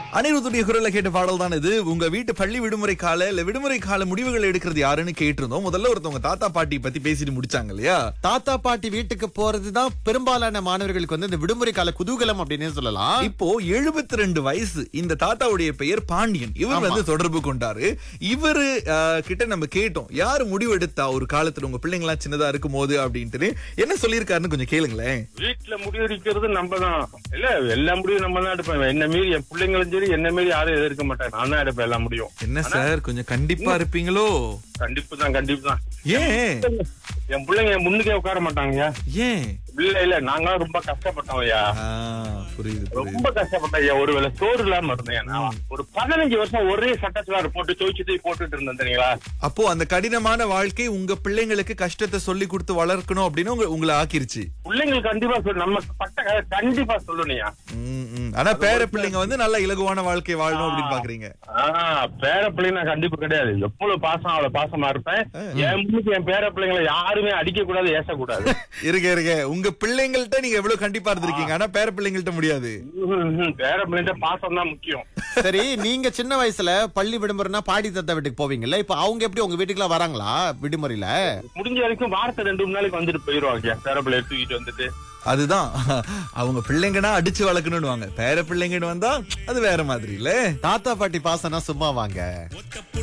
அனிருத்துடைய குரல்ல கேட்ட பாடல் தான் இது உங்க வீட்டு பள்ளி விடுமுறை கால இல்ல விடுமுறை கால முடிவுகள் எடுக்கிறது யாருன்னு கேட்டிருந்தோம் முதல்ல ஒருத்தவங்க தாத்தா பாட்டி பத்தி பேசிட்டு முடிச்சாங்க இல்லையா தாத்தா பாட்டி வீட்டுக்கு போறதுதான் பெரும்பாலான மாணவர்களுக்கு வந்து இந்த விடுமுறை கால குதூகலம் அப்படின்னு சொல்லலாம் இப்போ 72 ரெண்டு வயசு இந்த தாத்தாவுடைய பெயர் பாண்டியன் இவர் வந்து தொடர்பு கொண்டாரு இவரு ஆஹ், கிட்ட நம்ம கேட்டோம் யாரு முடிவெடுத்தா ஒரு காலத்துல உங்க பிள்ளைங்களா சின்னதா இருக்கும் போது அப்படின்ட்டு என்ன சொல்லியிருக்காருன்னு கொஞ்சம் கேளுங்களேன் வீட்டுல முடிவெடுக்கிறது நம்ம தான் இல்ல எல்லா முடிவும் நம்ம தான் எடுப்பேன் என்ன மீறி என் பிள்ளைங்களும் சரி என்ன மீறி யாரும் எதிர்க்க மாட்டேன் நான் தான் எடுப்பேன் எல்லா முடியும் என்ன சார் கொஞ்சம் கண்டிப்பா இருப்பீங்களோ கண்டிப்பு தான் கண்டிப்பு தான் ஏன் என் பிள்ளைங்க என் முன்னுக்கே உட்கார மாட்டாங்கய்யா ஏன் இல்ல இல்ல நாங்களாம் ரொம்ப கஷ்டப்பட்டோம் ஐயா ஆ, புரியுது புரியுது ரொம்ப கஷ்டப்பட்டேன் ஐயா ஒரு வேளை சோறு இல்லாம இருந்தேன் நான் ஒரு பதினஞ்சு வருஷம் ஒரே சட்டத்துல போட்டு துவைச்சு தூக்கி போட்டுட்டு இருந்தேன் தெரியுங்களா அப்போ அந்த கடினமான வாழ்க்கை உங்க பிள்ளைங்களுக்கு கஷ்டத்தை சொல்லி கொடுத்து வளர்க்கணும் அப்படின்னு உங்க- உங்களை ஆக்கிருச்சு பிள்ளைங்களுக்கு கண்டிப்பா சொல்லு நம்ம பட்ட கதை கண்டிப்பா சொல்லணும்யா ம், ம். ஆனா பேர பிள்ளைங்க வந்து நல்ல இலகுவான வாழ்க்கை வாழணும் அப்படின்னு பாக்குறீங்க ஆஹ் பேர பிள்ளைங்க நான் கண்டிப்பா கிடையாது எவ்வளவு பாசம் அவ்வளவு பாசமா இருப்பேன் என் முன்னுக்கு என் பேர பிள்ளைங்களை யாருமே அடிக்க கூடாது ஏசக்கூடாது இருக்க இருக்க உங்க பிள்ளைங்கள்ட்ட நீங்க எவ்வளவு கண்டிப்பா இருந்திருக்கீங்க ஆனா பேர பிள்ளைங்கள்ட்ட முடியாது ம்ஹும். பேர பிள்ளைங்க பாசம் தான் முக்கியம் சரி நீங்க சின்ன வயசுல பள்ளி விடுமுறைனா பாடி தாத்தா வீட்டுக்கு போவீங்கல்ல இப்ப அவங்க எப்படி உங்க வீட்டுக்குலாம் வராங்களா விடுமுறையில முடிஞ்ச வரைக்கும் வாரத்தை ரெண்டு மூணு நாளைக்கு வந்துட்டு போயிருவாங்க பேர பிள்ளைய தூக்கிட்டு வந்துட்டு அதுதான் அவங்க பிள்ளைங்கன்னா அடிச்சு வளர்க்கணும்னு வாங்க பேர பிள்ளைங்கன்னு வந்தா அது வேற மாதிரி இல்ல தாத்தா பாட்டி பாசனா சும்மா வாங்க